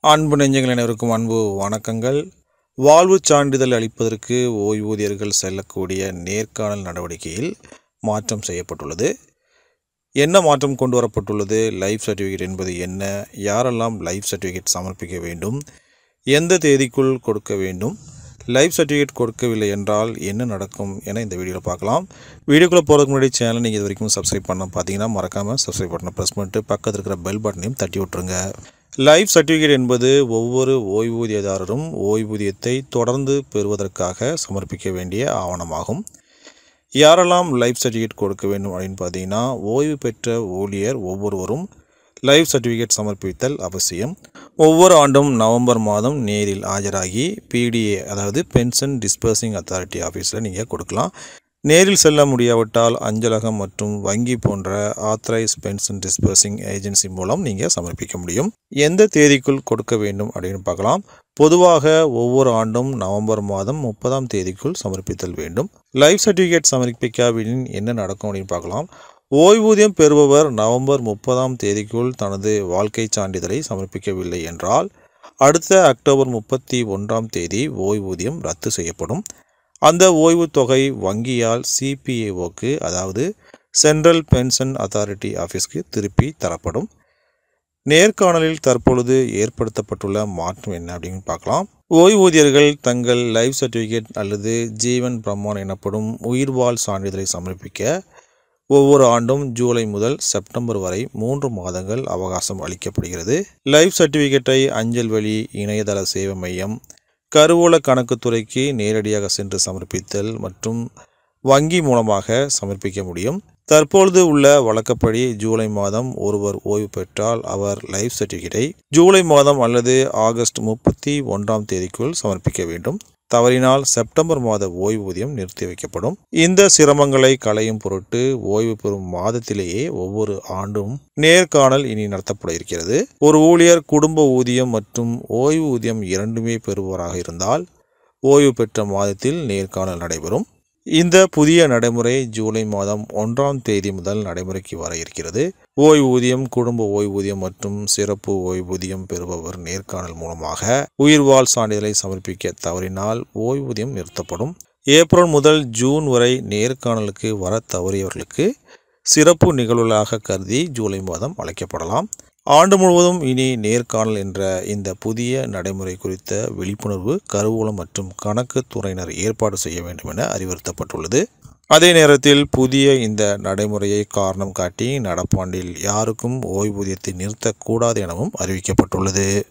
அன்பு நெஞ்சங்கள் அனைவருக்கும் அன்பு வணக்கங்கள் வாழ்வுச் சான்றிதழ் அளிப்பதற்கு ஓய்வூதியர்கள் செல்லக்கூடிய நேர்காணல் நடவடிக்கையில் மாற்றம் செய்யப்பட்டுள்ளது என்ன மாற்றம் கொண்டு வரப்பட்டுள்ளது லைஃப் சர்டிஃபிகேட் என்பது என்ன யாரெல்லாம் லைஃப் சர்டிஃபிகேட் சமர்ப்பிக்க வேண்டும் எந்த தேதிக்குள் கொடுக்க வேண்டும் லைஃப் சர்டிஃபிகேட் கொடுக்கவில்லை என்றால் என்ன நடக்கும் என இந்த வீடியோவில் பார்க்கலாம் வீடியோக்குள்ளே போகிறதுக்கு முன்னாடி சேனல் நீங்கள் இது வரைக்கும் சப்ஸ்கிரைப் பண்ண பார்த்தீங்கன்னா மறக்காமல் சப்ஸ்கிரைப் பட்டனை ப்ரெஸ் பண்ணிட்டு பக்கத்தில் இருக்கிற பெல் பட்டனையும் தட்டி விட்டுருங்க லைஃப் சர்டிஃபிகேட் என்பது ஒவ்வொரு ஓய்வூதியதாரரும் ஓய்வூதியத்தை தொடர்ந்து பெறுவதற்காக சமர்ப்பிக்க வேண்டிய ஆவணமாகும் யாரெல்லாம் லைஃப் சர்டிஃபிகேட் கொடுக்க வேண்டும் அப்படின்னு பார்த்தீங்கன்னா ஓய்வு பெற்ற ஊழியர் ஒவ்வொருவரும் லைஃப் சர்டிஃபிகேட் சமர்ப்பித்தல் அவசியம் ஒவ்வொரு ஆண்டும் நவம்பர் மாதம் நேரில் ஆஜராகி பிடிஏ அதாவது பென்ஷன் டிஸ்பர்சிங் அத்தாரிட்டி ஆஃபீஸில் நீங்கள் கொடுக்கலாம் நேரில் செல்ல முடியாவிட்டால் அஞ்சலகம் மற்றும் வங்கி போன்ற ஆத்தரைஸ் பென்ஷன் டிஸ்பர்சிங் ஏஜென்சி மூலம் நீங்கள் சமர்ப்பிக்க முடியும் எந்த தேதிக்குள் கொடுக்க வேண்டும் அப்படின்னு பார்க்கலாம் பொதுவாக ஒவ்வொரு ஆண்டும் நவம்பர் மாதம் முப்பதாம் தேதிக்குள் சமர்ப்பித்தல் வேண்டும் லைஃப் சர்டிஃபிகேட் சமர்ப்பிக்காவிடின் என்ன நடக்கும் அப்படின்னு பார்க்கலாம் ஓய்வூதியம் பெறுபவர் நவம்பர் முப்பதாம் தேதிக்குள் தனது வாழ்க்கை சான்றிதழை சமர்ப்பிக்கவில்லை என்றால் அடுத்த அக்டோபர் முப்பத்தி ஒன்றாம் தேதி ஓய்வூதியம் ரத்து செய்யப்படும் அந்த ஓய்வுத் தொகை வங்கியால் சிபிஏஓக்கு அதாவது சென்ட்ரல் பென்ஷன் அத்தாரிட்டி ஆஃபீஸ்க்கு திருப்பி தரப்படும் நேர்காணலில் தற்பொழுது ஏற்படுத்தப்பட்டுள்ள மாற்றம் என்ன அப்படின்னு பார்க்கலாம் ஓய்வூதியர்கள் தங்கள் லைஃப் சர்டிஃபிகேட் அல்லது ஜீவன் பிரமாணம் எனப்படும் உயிர்வாழ் சான்றிதழை சமர்ப்பிக்க ஒவ்வொரு ஆண்டும் ஜூலை முதல் செப்டம்பர் வரை மூன்று மாதங்கள் அவகாசம் அளிக்கப்படுகிறது லைஃப் சர்டிஃபிகேட்டை அஞ்சல் வழி இணையதள சேவை மையம் கருவூல கணக்குத்துறைக்கு நேரடியாக சென்று சமர்ப்பித்தல் மற்றும் வங்கி மூலமாக சமர்ப்பிக்க முடியும் தற்பொழுது உள்ள வழக்கப்படி ஜூலை மாதம் ஒருவர் ஓய்வு பெற்றால் அவர் லைஃப் சர்டிஃபிகேட்டை ஜூலை மாதம் அல்லது ஆகஸ்ட் முப்பத்தி ஒன்றாம் தேதிக்குள் சமர்ப்பிக்க வேண்டும் தவறினால் செப்டம்பர் மாத ஓய்வூதியம் நிறுத்தி வைக்கப்படும் இந்த சிரமங்களை களையும் பொருட்டு ஓய்வு பெறும் மாதத்திலேயே ஒவ்வொரு ஆண்டும் நேர்காணல் இனி நடத்தப்பட இருக்கிறது ஒரு ஊழியர் குடும்ப ஊதியம் மற்றும் ஓய்வு ஊதியம் இரண்டுமே பெறுபவராக இருந்தால் ஓய்வு பெற்ற மாதத்தில் நேர்காணல் நடைபெறும் இந்த புதிய நடைமுறை ஜூலை மாதம் ஒன்றாம் தேதி முதல் நடைமுறைக்கு வர இருக்கிறது ஓய்வூதியம் குடும்ப ஓய்வூதியம் மற்றும் சிறப்பு ஓய்வூதியம் பெறுபவர் நேர்காணல் மூலமாக உயிர்வாழ் சான்றிதழை சமர்ப்பிக்க தவறினால் ஓய்வூதியம் நிறுத்தப்படும் ஏப்ரல் முதல் ஜூன் வரை நேர்காணலுக்கு வர தவறியவர்களுக்கு சிறப்பு நிகழ்வுகளாக கருதி ஜூலை மாதம் அழைக்கப்படலாம் ஆண்டு முழுவதும் இனி நேர்காணல் என்ற இந்த புதிய நடைமுறை குறித்த விழிப்புணர்வு கருவூலம் மற்றும் கணக்கு துறையினர் ஏற்பாடு செய்ய வேண்டும் என அறிவுறுத்தப்பட்டுள்ளது அதே நேரத்தில் புதிய இந்த நடைமுறையை காரணம் காட்டி நடப்பாண்டில் யாருக்கும் ஓய்வூதியத்தை நிறுத்தக்கூடாது எனவும் அறிவிக்கப்பட்டுள்ளது